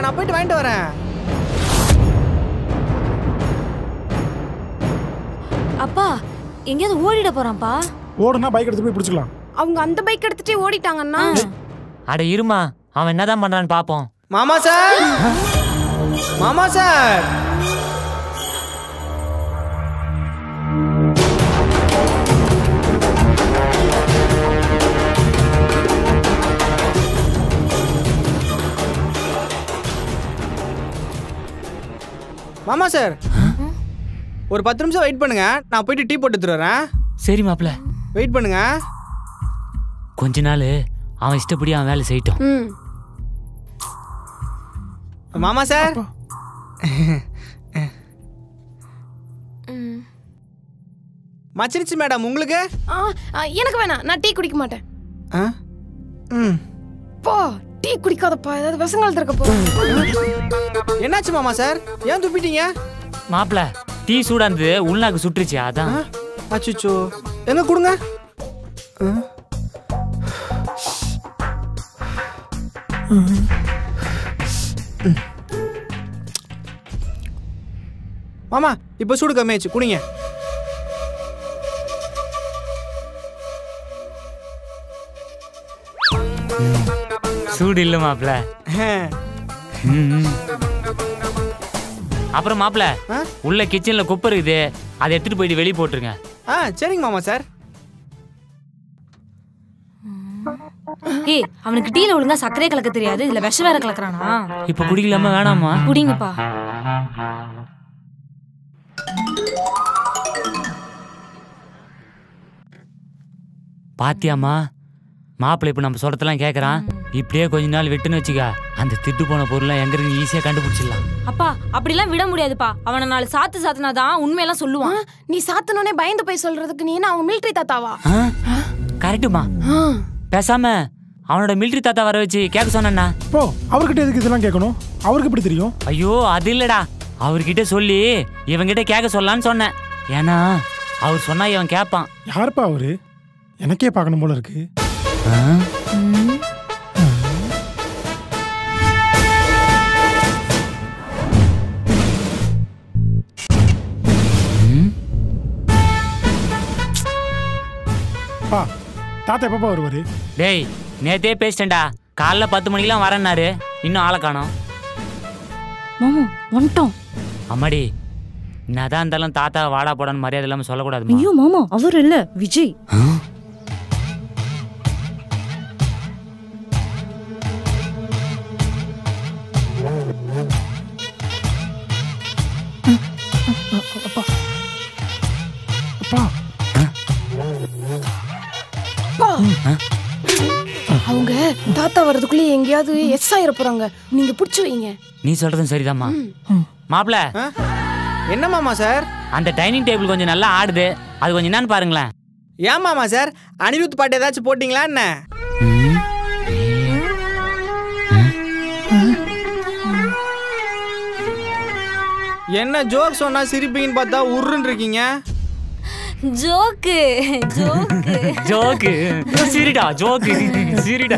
நான் போயிட்டு வாங்கிட்டு வரேன் அப்பா எங்கேயாவது ஓடிட போறான்ப்பா ஓடுனா பைக் எடுத்து போய் பிடிச்சிக்கலாம் அவங்க அந்த பைக் எடுத்துட்டே ஓடிட்டாங்கன்னா அட இருமா அவன் என்னதான் பண்றான்னு பாப்போம் மாமா சார் மாமா சார் மாமா சார் ஒரு பத்து நிமிஷம் வெயிட் பண்ணுங்க நான் போயிட்டு டீ போட்டு எடுத்துட்டு வரேன் சரி மாப்ள வெயிட் பண்ணுங்க கொஞ்ச நாள் அவன் இஷ்டப்படி அவன் வேலை செய்யட்டும் ம் மாமா சார் மச்சிருச்சு மேடம் உங்களுக்கு ஆ, ஆ, எனக்கு வேணாம் நான் டீ குடிக்க மாட்டேன் ஆ ம் போ டீ குடிக்காதப்பா ஏதாவது விசங்காலத்து இருக்க போ என்னாச்சு மாமா சார் ஏன் துப்பிட்டீங்க மாப்ள டீ சூடா இருந்தது உள்நாக்கு சுட்டுருச்சு அதான் அச்சுச்சோ எங்க கொடுங்க ஆ? ம். மாமா இப்போ சூடு கம்மியாச்சு குடிங்க சூடு இல்ல மாப்ள அப்புறம் மாப்ள ஆ? உள்ள கிச்சன்ல குப்பை இருக்குது அதை எடுத்துட்டு போயிட்டு வெளியே போட்டுருங்க ஆ சரிங்க மாமா சார் ஏய் அவனுக்கு டீல ஒழுங்கா சர்க்கரையே கலக்க தெரியாது இதுல விஷம் வேற கலக்குறானா இப்ப குடிக்கலாமா வேணாமா குடிங்கப்பா பாத்தியாம்மா மாப்பிள்ளை இப்ப நம்ம சொல்றதெல்லாம் கேக்குறான் இப்படியே கொஞ்ச நாள் விட்டுன்னு வச்சுக்க அந்த திட்டு போன பொருளை எங்க இருக்கு ஈஸியா கண்டுபிடிச்சிடலாம் அப்பா அப்படிலாம் விட முடியாதுப்பா அவனை நாலு சாத்து சாத்துனாதான் உண்மையெல்லாம் சொல்லுவான் நீ சாத்தனோனே பயந்து போய் சொல்றதுக்கு நீ என்ன அவங்க மிலிட்டரி தாத்தாவா கரெக்டுமா பேசாம அவனோட மிலிட்ரி தாத்தா வர வச்சு கேட்க சொன்னா போ அவர்கிட்ட எதுக்கு இதெல்லாம் கேட்கணும் அவருக்கு எப்படி தெரியும் ஐயோ அது இல்லடா அவர்கிட்ட சொல்லி இவங்கிட்ட கேட்க சொல்லலான்னு சொன்னேன் ஏன்னா அவர் சொன்னா இவன் கேட்பான் யாருப்பா அவரு எனக்கே பார்க்கணும் போல இருக்கு பா தாத்தா எப்பப்பா வருவாரு டேய் நேத்தே பேசிட்டேன்டா காலைல பத்து மணிக்கெல்லாம் வரேன்னாரு இன்னும் ஆளை காணோம் மாமா வந்துட்டோம் அம்மாடி என்னதான் இருந்தாலும் தாத்தா வாடா போடான்னு மரியாதை இல்லாம சொல்லக்கூடாதுமா ஐயோ மாமா அவர் இல்ல விஜய் அப்பா அவங்க தாத்தா வர்றதுக்குள்ளே எங்கேயாவது எஸ் ஆயிர போறாங்க நீங்க புடிச்சு வைங்க நீ சொல்றதும் சரிதாம்மா மாப்பிள ஆ? என்ன மாமா சார் அந்த டைனிங் டேபிள் கொஞ்சம் நல்லா ஆடுது அது கொஞ்சம் என்னன்னு பாருங்களேன் ஏன் மாமா சார் அனிருத் பாட்டு ஏதாச்சும் போட்டிங்களா என்ன என்ன ஜோக் சொன்னா சிரிப்பீங்கன்னு பார்த்தா உருன்னு இருக்கீங்க ஜோக்கு ஜோக்கு ஜோக்கு சிரிடா ஜோக்கு சிரிடா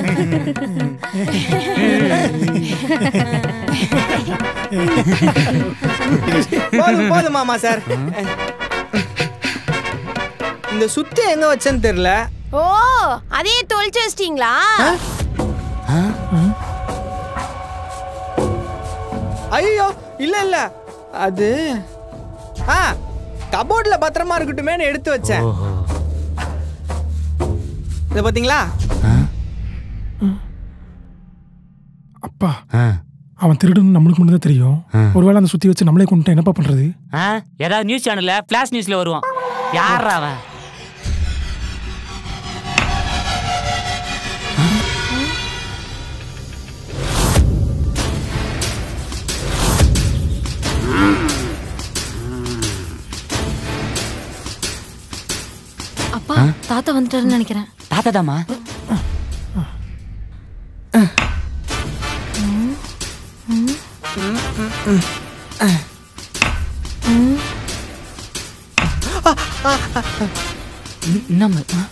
போதும் போதும் மாமா சார் இந்த சுத்தி எங்க வச்சேன்னு தெரியல ஓ அதையே தொலைச்சு வச்சிட்டீங்களா ஐயோ இல்ல இல்ல அது ஆ கபோர்ட்ல பத்திரமா இருக்கட்டுமேன்னு எடுத்து வச்சேன் ஓஹோ இத பாத்தீங்களா அப்பா ஆ. அவன் திருடுன்னு நம்மளுக்கு மட்டும் தான் தெரியும் ஆ. ஒருவேளை அந்த சுத்தி வச்சு நம்மளே கொண்டுட்டா என்னப்பா பண்றது ஆ ஏதாவது நியூஸ் சேனல்ல ஃபிளாஷ் நியூஸ்ல வருவான் யாரா அவன் அப்பா தாத்தா வந்துட்டாருன்னு நினைக்கிறேன் தாத்தா தாமா நம்ம ஆ?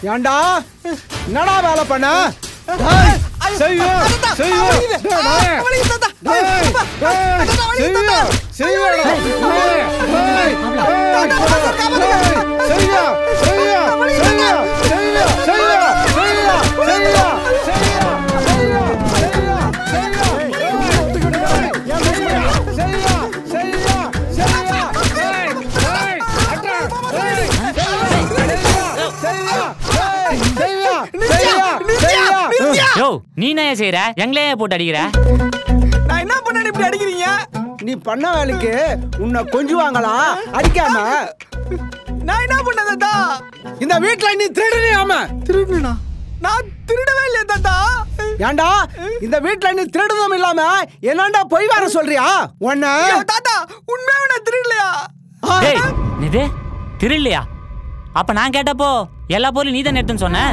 ஏன்டா என்னடா வேலை பண்ண டேய், செய்வேன், செய்வேன். டேய், நாயே. டேய், டேய், செய்வேன், செய்வேன்டா. டேய், டேய், டேய், டேய், செய்வேன், செய்வேன், செய்வேன், செய்வேன், செய்வேன், செய்வேன், செய்வேன், செய்வேன், செய்வேன், செய்வேன், செய்வேன். ஏன் பேச மாட்டியா? செய்வேன், செய்வேன், செய்வேன். டேய், டேய், அட்டா, டேய், செய்வேன், செய்வேன், டேய், செய்வேன், செய்வேன், செய்வேன். யோ நீ என்ன செய்யற எங்களே போட்டு அடிக்கிற நான் என்ன பண்ணேன்னு இப்படி அடிக்கிறீங்க நீ பண்ண வேலைக்கு உன்னை கொஞ்சுவாங்களாம் அடிக்காம நான் என்ன பண்ணேன் தாத்தா இந்த வீட்ல நீ திருடுனியாம திருடுனா நான் திருடவே இல்லையா தாத்தா ஏன்டா இந்த வீட்ல நீ திருடுதும் இல்லாம என்னண்டா பொய் வர சொல்றியா உன்ன ஐயோ, தாத்தா உண்மையாவே நான் திருடலையா டேய் இது திருடலையா அப்ப நான் கேட்டப்போ எல்லா பொருளும் நீ தான் எடுத்துன்னு சொன்ன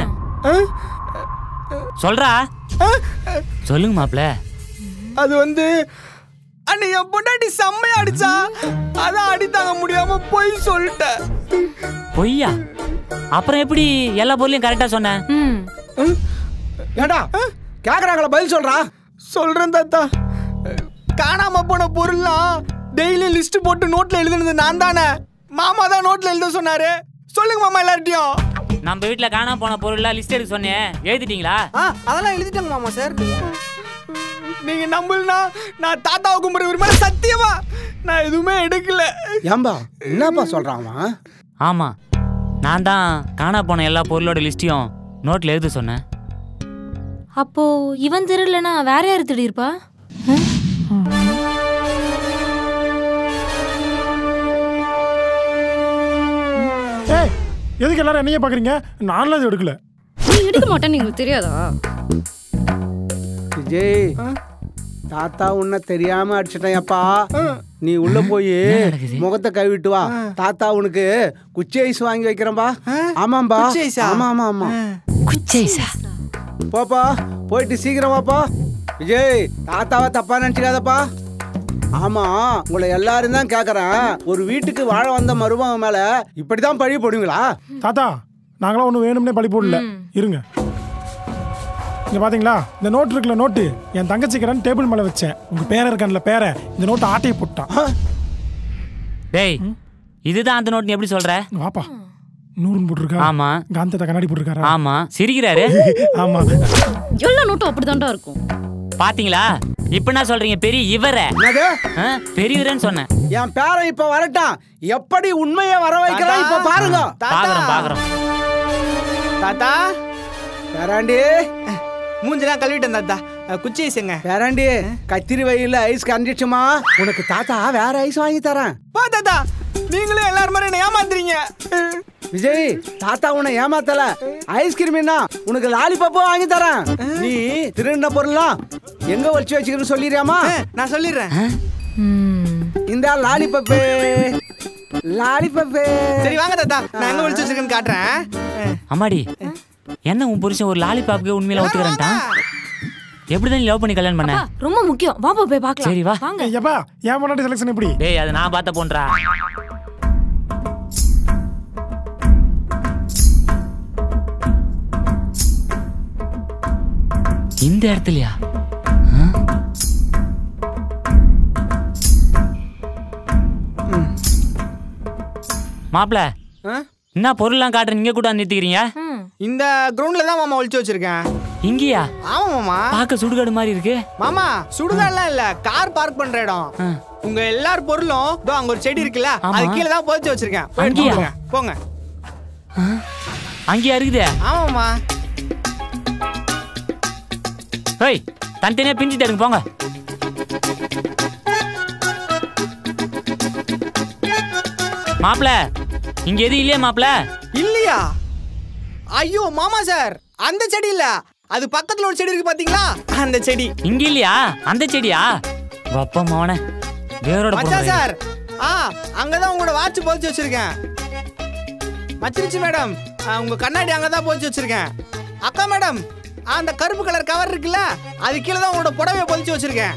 சொல்றா சொல்லுங்க மாப்ள அது வந்து அன்னைக்கு என் பொண்டாட்டி செம்மையா அடிச்சா அதான் அடி தாங்க முடியாம போய் சொல்லிட்டேன் பொய்யா அப்புறம் எப்படி எல்லா பொருளையும் கரெக்டா சொன்ன ம் ஏன்டா கேக்குறாங்களா பதில் சொல்றா சொல்றேன் தாத்தா காணாம போன பொருள்லாம் டெய்லி லிஸ்ட் போட்டு நோட்ல எழுதுனது நான் தானே மாமா தான் நோட்ல எழுத சொன்னாரு சொல்லுங்க மாமா எல்லார்ட்டையும் நம்ம வீட்ல காணாம போன பொருள்லாம் லிஸ்ட் எடுக்க சொன்னேன் எழுதிட்டீங்களா ஆ அதெல்லாம் எழுதிட்டாங்க மாமா சார் நீங்க நம்பலனா நான் தாத்தாவை கும்பிட்ற ஒரு மேல சத்தியமா நான் எதுவுமே எடுக்கல ஏம்பா என்னப்பா சொல்றான் அவன் ஆமா நான் தான் காணா போன எல்லா பொருளோட லிஸ்டையும் நோட்ல எழுத சொன்னேன் அப்போ இவன் திருடலனா வேற யாரு திருடியிருப்பா ஏய் எதுக்கு எல்லாரும் என்னையே பார்க்குறீங்க நான்லாம் அது எடுக்கல நீ எடுக்க மாட்டேன்னு உங்களுக்கு தெரியாதா விஜய் தாத்தா உன்னை தெரியாம அடிச்சிட்டேன்ப்பா நீ உள்ள போய் முகத்தை கழுவிட்டு வா தாத்தா உனக்கு குச்சி ஐஸ் வாங்கி வைக்கிறேன்பா ஆமாம்பா குச்சி ஐஸா? ஆமா ஆமா ஆமா குச்சைசா போப்பா போயிட்டு சீக்கிரம் வாப்பா விஜய் தாத்தாவை தப்பா நினச்சிக்காதப்பா ஆமா உங்களை எல்லாரும் தான் கேட்குறேன் ஒரு வீட்டுக்கு வாழ வந்த மருமகன் மேல இப்படிதான் பழி போடுவீங்களா தாத்தா நாங்களாம் ஒன்றும் வேணும்னே பழி போடல இருங்க இங்க பாத்தீங்களா இந்த நோட் இருக்குல்ல நோட்டு என் தங்கச்சிக்கிறேன் டேபிள் மேல வச்சேன் உங்க பேர இருக்கான்ல பேர இந்த நோட்டை ஆட்டையை போட்டான் டேய் இதுதான் அந்த நோட் நீ எப்படி சொல்ற இங்க வாப்பா நூறுன்னு போட்டிருக்கா ஆமா காந்தத்தை கண்ணாடி போட்டிருக்காரா ஆமா சிரிக்கிறாரு ஆமா எல்லா நோட்டும் அப்படிதான்டா இருக்கும் பாத்தீங்களா இப்ப என்ன சொல்றீங்க பெரிய இவர என்னது பெரியவரேன்னு சொன்னேன் என் பேரன் இப்ப வரட்டான் எப்படி உண்மையை வர வைக்கிறான் இப்ப பாருங்க பாக்குறோம் பாக்குறோம் தாத்தா பேராண்டி மூஞ்செல்லாம் கழுவிட்டேன் தாத்தா அஹ், குச்சி ஐஸுங்க பேராண்டி கத்திரி வெயில்ல ஐஸ் கரைஞ்சிச்சுமா உனக்கு தாத்தா வேற ஐஸ் வாங்கி தரேன் பா தாத்தா நீங்களும் எல்லாரும் மாதிரி என்ன ஏமாத்துறீங்க விஜய் தாத்தா உன்னை ஏமாத்தல ஐஸ்கிரீம்னா உனக்கு லாலிபப்பும் வாங்கி தரேன் நீ திருடின பொருள்லாம் எங்க வச்சு வச்சுக்கணும்னு சொல்லிடுறியாமா அஹ், நான் சொல்லிடுறேன் இந்த லாலிபப்பு லாலிபப்பு சரி வாங்க தாத்தா நான் எங்க ஒளிச்சு வச்சிருக்கேன்னு காட்டுறேன் அஹ், அம்மாடி என்ன உன் புருஷன் ஒரு லாலிபாப்க்கு உண்மையில ஒத்துக்கிறேன்ட்டான் எப்படிதான் லவ் பண்ணி கல்யாணம் பண்ண அப்பா, ரொம்ப முக்கியம் வாப்பா போய் பார்க்கலாம் சரி, வா. வாங்க ஏய், எப்பா என் முன்னாடி செலெக்ஷன் எப்படி டேய் அது நான் பார்த்த போன்றா இந்த இடத்துலயா ஆ? மாப்ள அஹ், என்ன பொருள்லாம் காட்டுறீங்க இங்க கூட நிறுத்திக்கிறீங்க ம் இந்த கிரவுண்ட்ல தான் மாமா ஒளிச்சு வச்சிருக்கேன் இங்கேயா ஆமா மாமா பார்க்க சுடுகாடு மாதிரி இருக்கு மாமா சுடுகாடுலாம் இல்ல கார் பார்க் பண்ற இடம் ஆ. உங்க எல்லார் பொருளும் இதோ அங்க ஒரு செடி இருக்குல்ல ஆமா. அது கீழே தான் புதைச்சு வச்சிருக்கேன் போய் அங்கேயா? எடுத்துட்டு போங்க. போங்க ஆ? அங்கேயா இருக்குதே ஆமாமா ஹேய் தனித்தனியா பிஞ்சிட்டு இருங்க போங்க மாப்ள இங்க எதுவும் இல்லையா மாப்ள இல்லையா ஐயோ மாமா சார் அந்த செடி இல்ல அது பக்கத்துல ஒரு செடி இருக்கு பாத்தீங்களா அந்த செடி இங்க இல்லையா அந்த செடியா வப்ப மவன வேரோட மச்சா போடுறேன். சார் ஆ அங்கதான் உங்களோட வாட்ச் போச்சு வச்சிருக்கேன் மச்சிருச்சு மேடம் ஆ, உங்க கண்ணாடி அங்கதான் போச்சு வச்சிருக்கேன் அக்கா மேடம் ஆ, அந்த கருப்பு கலர் கவர் இருக்குல்ல அது கீழே தான் உங்களோட புடவைய பொதிச்சு வச்சிருக்கேன்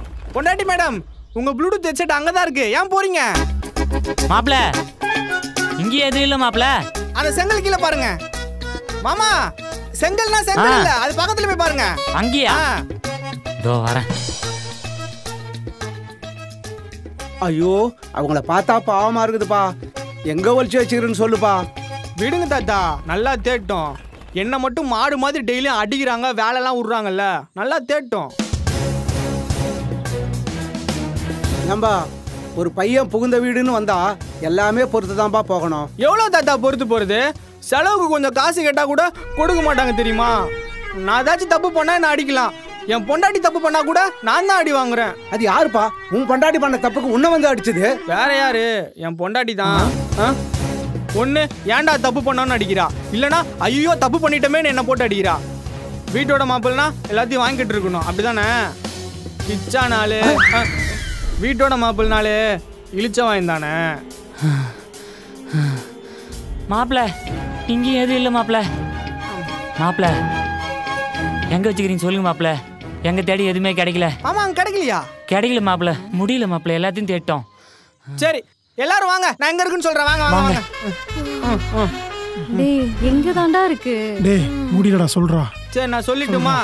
பொண்டாட்டி மேடம் உங்க ப்ளூடூத் ஹெட்செட் அங்கதான் இருக்கு ஏன் போறீங்க மாப்ள இங்கே எதுவும் இல்லை மாப்பிள அந்த செங்கல் கீழே பாருங்க மாமா செங்கல்னா செங்கல் ஆ. இல்ல அது பக்கத்துல போய் பாருங்க அங்கேயா ஆ. இதோ வரேன் ஐயோ அவங்கள பார்த்தா பாவமா இருக்குதுப்பா எங்க ஒழிச்சு வச்சுக்கிறேன்னு சொல்லுப்பா விடுங்க தாத்தா நல்லா தேட்டும் என்ன மட்டும் மாடு மாதிரி டெய்லியும் அடிக்கிறாங்க வேலைலாம் விடுறாங்கல்ல நல்லா தேட்டும் ஏம்பா ஒரு பையன் புகுந்த வீடுன்னு வந்தா எல்லாமே பொறுத்து தான்ப்பா போகணும் எவ்வளோ தாத்தா பொறுத்து போறது செலவுக்கு கொஞ்சம் காசு கேட்டா கூட கொடுக்க மாட்டாங்க தெரியுமா நான் ஏதாச்சும் தப்பு பண்ணா என்ன அடிக்கலாம் என் பொண்டாட்டி தப்பு பண்ணா கூட நான் தான் அடி வாங்குறேன் அது யாருப்பா உன் பண்டாடி பண்ண தப்புக்கு உன்னை வந்து அடிச்சது வேற யாரு என் பொண்டாட்டி தான் ஒன்று ஏன்டா தப்பு பண்ணோன்னு அடிக்கிறா இல்லனா ஐயோ தப்பு பண்ணிட்டோமேன்னு என்ன போட்டு அடிக்கிறா வீட்டோட மாப்பிள்னா எல்லாத்தையும் வாங்கிட்டு இருக்கணும் அப்படிதானே பிச்சா நாளு ஆ, வீட்டோட மாப்பிள்னாலே இழிச்ச வாய்ந்தானே மாப்பிள இங்கேயும் எதுவும் இல்லை மாப்பிள மாப்பிள எங்க வச்சுக்கிறீங்க சொல்லுங்க மாப்பிள எங்க தேடி எதுவுமே கிடைக்கல ஆமா அங்க கிடைக்கலையா கிடைக்கல மாப்பிள முடியல மாப்பிள எல்லாத்தையும் தேட்டோம் சரி எல்லாரும் வாங்க நான் எங்க இருக்குன்னு சொல்றேன் வாங்க வாங்க வாங்க ம், ம். டேய் எங்க தாண்டா இருக்கு டேய் முடியலடா சொல்றா சரி நான் சொல்லட்டுமா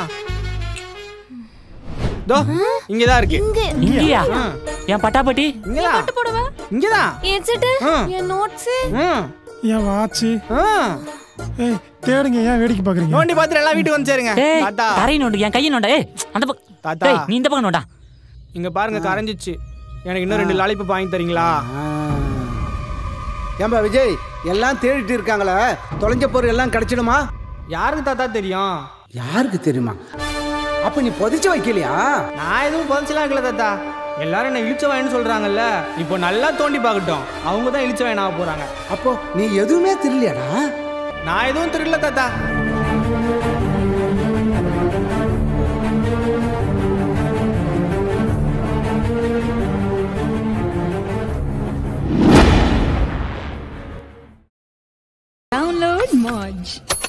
தோ இங்கதான் இருக்கு இங்கேயா ம், என் பட்டாப்பட்டி இங்கதான் போடுவ இங்கதான் என் செட்டு ம், என் நோட்ஸ் ம், ஏன் வாச்சு ம். ஏய் தேடுங்க ஏன் வேடிக்கை பாக்குறீங்க நோண்டி பாத்துட்டு எல்லாம் வீட்டுக்கு வந்து சேருங்க ஏய் தாத்தா தரை நோண்டு என் கையை நோண்டா ஏய் அந்த பக்கம் தாத்தா. ஏய் நீ இந்த பக்கம் நோண்டா இங்க பாருங்க கரைஞ்சிச்சு எனக்கு இன்னும் ரெண்டு லாலிபப் வாங்கி தரீங்களா ஏம்பா விஜய் எல்லாம் தேடிட்டு இருக்காங்களே தொலைஞ்ச பொருள் எல்லாம் கிடைச்சிடுமா யாருக்கு தாத்தா தெரியும் யாருக்கு தெரியுமா அப்ப நீ புதைச்சு வைக்கலையா நான் எதுவும் புதைச்சலாம் இருக்கல தாத்தா எல்லாரும் என்ன இழிச்ச வாயின்னு சொல்றாங்கல்ல இப்போ நல்லா தோண்டி பார்க்கட்டும் அவங்க தான் இழிச்ச வாயின் ஆக போறாங்க அப்போ நீ எதுவுமே தெரியலையாடா நான் எதுவும் தெரியல தாத்தா Download Moj.